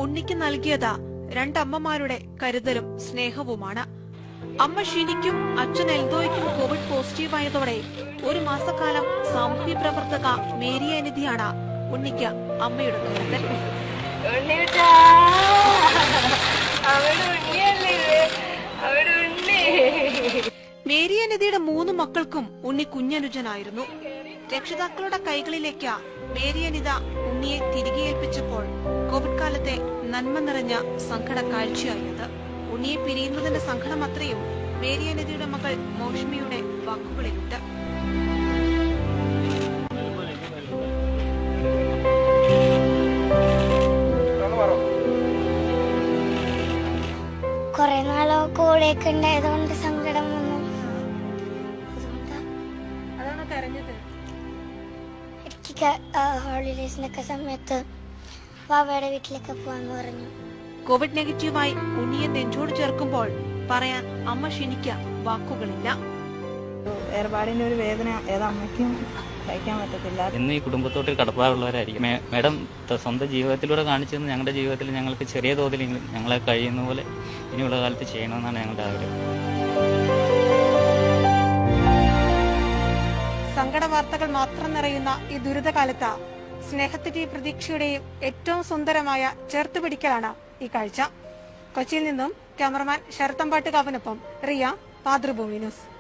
ഉണ്ണിക്ക് നൽകിയത് രണ്ടമ്മമാരുടെ കരുതലും സ്നേഹവുമാണ് അമ്മ ഷിനിക്കും അച്ഛൻ എൽദോയ്ക്കും കോവിഡ് പോസിറ്റീവായതോടെ ഒരു മാസക്കാലം സാമൂഹ്യ പ്രവർത്തക മേരി അനിധിയാണ് ഉണ്ണിക്ക് അമ്മയുടെ കരുതൽ ഉണ്ണിട്ടാ അവിടെ ഉണ്ണിയല്ലേ ഇത്? അവിടെ ഉണ്ണി മേരി അനിധിയുടെ മൂന്ന് മക്കൾക്കും ഉണ്ണി കുഞ്ഞനുജനായിരുന്നു രക്ഷിതാക്കളുടെ കൈകളിലേക്ക് മേരി അനിത ഉണ്ണിയെ തിരികെ ഏൽപ്പിച്ചപ്പോൾ കോവിഡ് കാലത്തെ നന്മ നിറഞ്ഞ സങ്കട കാഴ്ചയായത് ഉണ്ണിയെ പിരിയുന്നതിന്റെ സങ്കടം അത്രയും മേരി അനിതയുടെ മകൾ മോഷ്മിയുടെ വാക്കുകളിലുണ്ട് കുറെ നാളോ കൂടെയൊക്കെ ഉണ്ടായതുകൊണ്ട് സങ്കടം വന്നു അതുകൊണ്ടാ അതാണ് കരഞ്ഞത് എനിക്ക് ഹോളിഡേസിനൊക്കെ സമയത്ത് വാവയുടെ വീട്ടിലൊക്കെ പോവാന്ന് പറഞ്ഞു കോവിഡ് നെഗറ്റീവായി ഉണ്ണിയെ നെഞ്ചോട് ചേർക്കുമ്പോൾ പറയാൻ അമ്മ ഷിനിക്ക് വാക്കുകളില്ല വേർപാടിന്റെ ഒരു വേദന ഏതമ്മയ്ക്കും സഹിക്കാൻ പറ്റത്തില്ല എന്ന് ഈ കുടുംബത്തോട്ട് കടപ്പാടുള്ളവരായിരിക്കും മേ- മേഡം ത- സ്വന്തം ജീവിതത്തിലൂടെ കാണിച്ചു തന്ന ഞങ്ങളുടെ ജീവിതത്തിൽ ഞങ്ങൾക്ക് ചെറിയ തോതിലെങ്കിലും ഞങ്ങളെ കഴിയുന്ന പോലെ ഇനിയുള്ള കാലത്ത് ചെയ്യണമെന്നാണ് ഞങ്ങളുടെ ആഗ്രഹം സങ്കട വാർത്തകൾ മാത്രം നിറയുന്ന ഈ ദുരിതകാലത്ത് സ്നേഹത്തിന്റെയും പ്രതീക്ഷയുടെയും ഏറ്റവും സുന്ദരമായ ചേർത്തുപിടിക്കലാണ് ഈ കാഴ്ച കൊച്ചിയിൽ നിന്നും ക്യാമറമാൻ ശരത്തമ്പാട്ട് കാവനൊപ്പം റിയ മാതൃഭൂമി ന്യൂസ്